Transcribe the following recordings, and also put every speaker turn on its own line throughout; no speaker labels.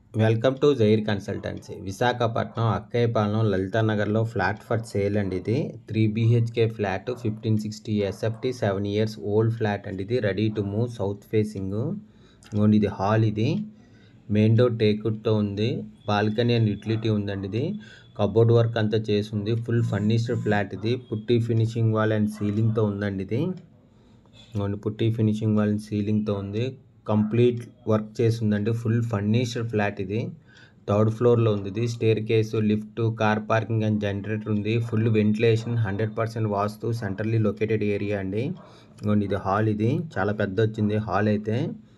welcome to Jair consultancy Visakhapatnam Akkayyapalem లలితానగర్లో flat for sale అండి ఇది three BHK flat fifteen sixty SFT seven years old flat అండి ఇది ready to move south facing ఇంకోండి ఇది హాల్ ఇది మెయిన్ డోర్ టేకుడ్తో ఉంది బాల్కనీ అండ్ యూటిలిటీ ఉందండి ఇది కబోర్డ్ వర్క్ అంతా చేసి ఉంది ఫుల్ ఫర్నిష్డ్ ఫ్లాట్ ఇది పుట్టి ఫినిషింగ్ వాల్ అండ్ సీలింగ్తో ఉందండి ఇది ఇంకోండి పుట్టి ఫినిషింగ్ వాల్ అండ్ సీలింగ్తో ఉంది కంప్లీట్ వర్క్ చేసి ఉందండి ఫుల్ ఫర్నిచర్ ఫ్లాట్ ఇది థర్డ్ ఫ్లోర్లో ఉంది ఇది staircase lift car parking and generator ఉంది full ventilation hundred percent vastu centrally located area అండి ఇంకోండి ఇది హాల్ ఇది చాలా పెద్ద వచ్చింది హాల్ అయితే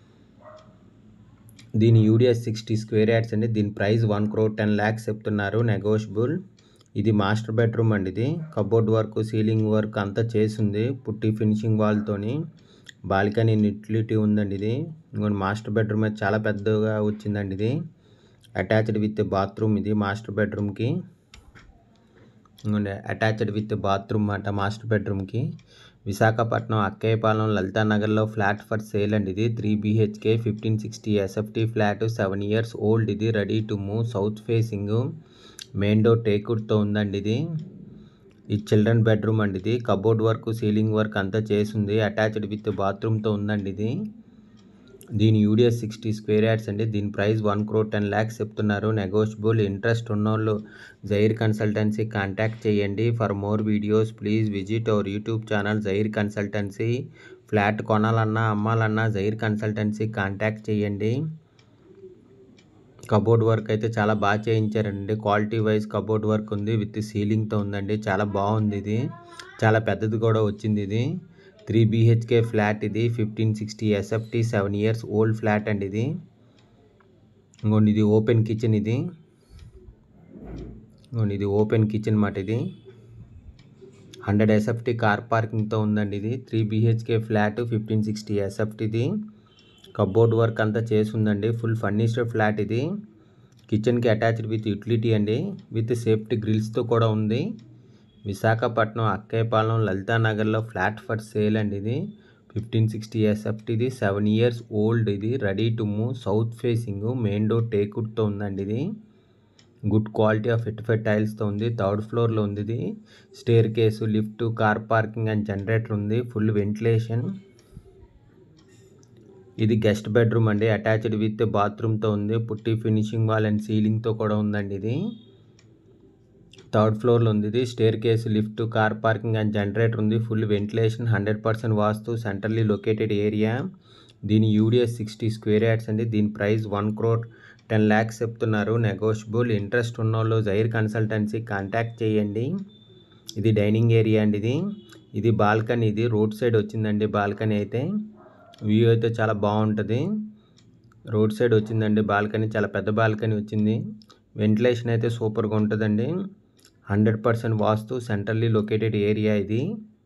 దీని యూడిఎస్ సిక్స్టీ స్క్వేర్ యార్డ్స్ అండి దీని price one crore ten lakhs చెప్తున్నారు నెగోషియబుల్ ఇది మాస్టర్ బెడ్రూమ్ అండి ఇది కబోర్డ్ వర్క్ సీలింగ్ వర్క్ అంతా చేసింది పుట్టి ఫినిషింగ్ వాల్తోని బాల్కనీ యూటిలిటీ ఉందండి ఇది ఇంకొన్ని మాస్టర్ బెడ్రూమ్ అయితే చాలా పెద్దగా వచ్చిందండి ఇది అటాచ్డ్ విత్ బాత్రూమ్ ఇది మాస్టర్ బెడ్రూమ్కి ఇంకొండి అటాచ్డ్ విత్ బాత్రూమ్ అట మాస్టర్ బెడ్రూమ్కి విశాఖపట్నం అక్కయ్యపాలెం లలితానగర్లో ఫ్లాట్ ఫర్ సేల్ అండి ఇది three BHK fifteen sixty SFT flat seven years old ఇది ready to move south facing main door టేకుడ్తో ఉందండి ఇది ఈ చిల్డ్రన్ బెడ్రూమ్ అండి ఇది కబోర్డ్ వర్క్ సీలింగ్ వర్క్ అంతా చేసింది అటాచ్డ్ విత్ బాత్రూమ్తో ఉందండి ఇది దీని యూడిఎస్ సిక్స్టీ స్క్వేర్ యార్డ్స్ అండి దీని price one crore ten lakhs చెప్తున్నారు నెగోషియబుల్ ఇంట్రెస్ట్ ఉన్నోళ్ళు జైర్ కన్సల్టెన్సీ కాంటాక్ట్ చేయండి for more videos please visit our YouTube channel Jair consultancy flat కొనాలన్నా అమ్మాలన్నా జైర్ కన్సల్టెన్సీ కాంటాక్ట్ చేయండి కబోర్డ్ వర్క్ అయితే చాలా బాగా చేయించారండి క్వాలిటీ వైజ్ కబోర్డ్ వర్క్ ఉంది విత్ సీలింగ్తో ఉందండి చాలా బాగుంది ఇది చాలా పెద్దది కూడా వచ్చింది ఇది త్రీ బీహెచ్కే ఫ్లాట్ ఇది fifteen sixty SFT seven years old flat అండి ఇది ఇంకోండి ఇది ఓపెన్ కిచెన్ ఇది ఇంకోండి ఇది ఓపెన్ కిచెన్ మాట ఇది హండ్రెడ్ ఎస్ఎఫ్టీ కార్ పార్కింగ్తో ఉందండి ఇది three BHK flat fifteen sixty ఎస్ఎఫ్టీది కబోర్డ్ వర్క్ అంతా చేసి ఉందండి ఫుల్ ఫర్నిచర్ ఫ్లాట్ ఇది కిచెన్కి అటాచ్డ్ విత్ యూటిలిటీ అండి విత్ సేఫ్టీ గ్రిల్స్తో కూడా ఉంది విశాఖపట్నం అక్కయ్యపాలెం లలితానగర్లో ఫ్లాట్ ఫర్ సేల్ అండి ఇది ఫిఫ్టీన్ సిక్స్టీ ఎస్ఎఫ్టీది సెవెన్ ఇయర్స్ ఓల్డ్ ఇది ready to move south facing main door టేకుడ్తో ఉందండి ఇది గుడ్ క్వాలిటీ ఆఫ్ ఫిట్ టైల్స్తో ఉంది థర్డ్ ఫ్లోర్లో ఉంది ఇది staircase lift car parking and generator ఉంది ఫుల్ వెంటిలేషన్ ఇది గెస్ట్ బెడ్రూమ్ అండి అటాచ్డ్ విత్ బాత్రూమ్తో ఉంది పుట్టి ఫినిషింగ్ వాల్ అండ్ సీలింగ్తో కూడా ఉందండి ఇది థర్డ్ ఫ్లోర్లో ఉంది ఇది staircase lift car parking and generator ఉంది full ventilation hundred percent vastu centrally located area దీని యూడిఎస్ సిక్స్టీ స్క్వేర్ యార్డ్స్ అండి దీని price one crore ten lakhs చెప్తున్నారు నెగోషియబుల్ ఇంట్రెస్ట్ ఉన్న వాళ్ళు జైర్ కన్సల్టెన్సీ కాంటాక్ట్ చేయండి ఇది డైనింగ్ ఏరియా అండి ఇది ఇది బాల్కనీ ఇది రోడ్ సైడ్ వచ్చిందండి బాల్కనీ అయితే వ్యూ అయితే చాలా బాగుంటుంది రోడ్ సైడ్ వచ్చిందండి బాల్కనీ చాలా పెద్ద బాల్కనీ వచ్చింది వెంటిలేషన్ అయితే సూపర్గా ఉంటుందండి hundred percent vastu centrally located area ఇది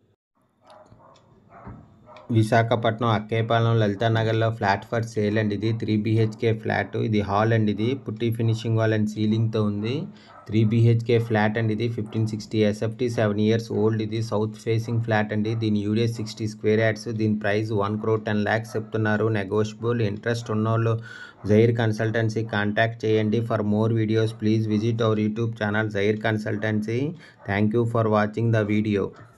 విశాఖపట్నం అక్కేపాలెం లలితానగర్లో ఫ్లాట్ ఫర్ సేల్ అండి ఇది త్రీ బీహెచ్కే ఫ్లాట్ ఇది హాల్ అండి ఇది పుట్టి ఫినిషింగ్ వాల్ అండ్ సీలింగ్తో ఉంది త్రీ బీహెచ్కే ఫ్లాట్ అండి ఇది fifteen sixty SFT seven years old ఇది సౌత్ ఫేసింగ్ ఫ్లాట్ అండి దీని యూడిఎస్ సిక్స్టీ స్క్వేర్ యాడ్స్ దీని price one crore ten lakhs చెప్తున్నారు నెగోషియబుల్ ఇంట్రెస్ట్ ఉన్నోళ్ళు జైర్ కన్సల్టెన్సీ కాంటాక్ట్ చేయండి for more videos please visit our YouTube channel Jair consultancy thank you for watching the video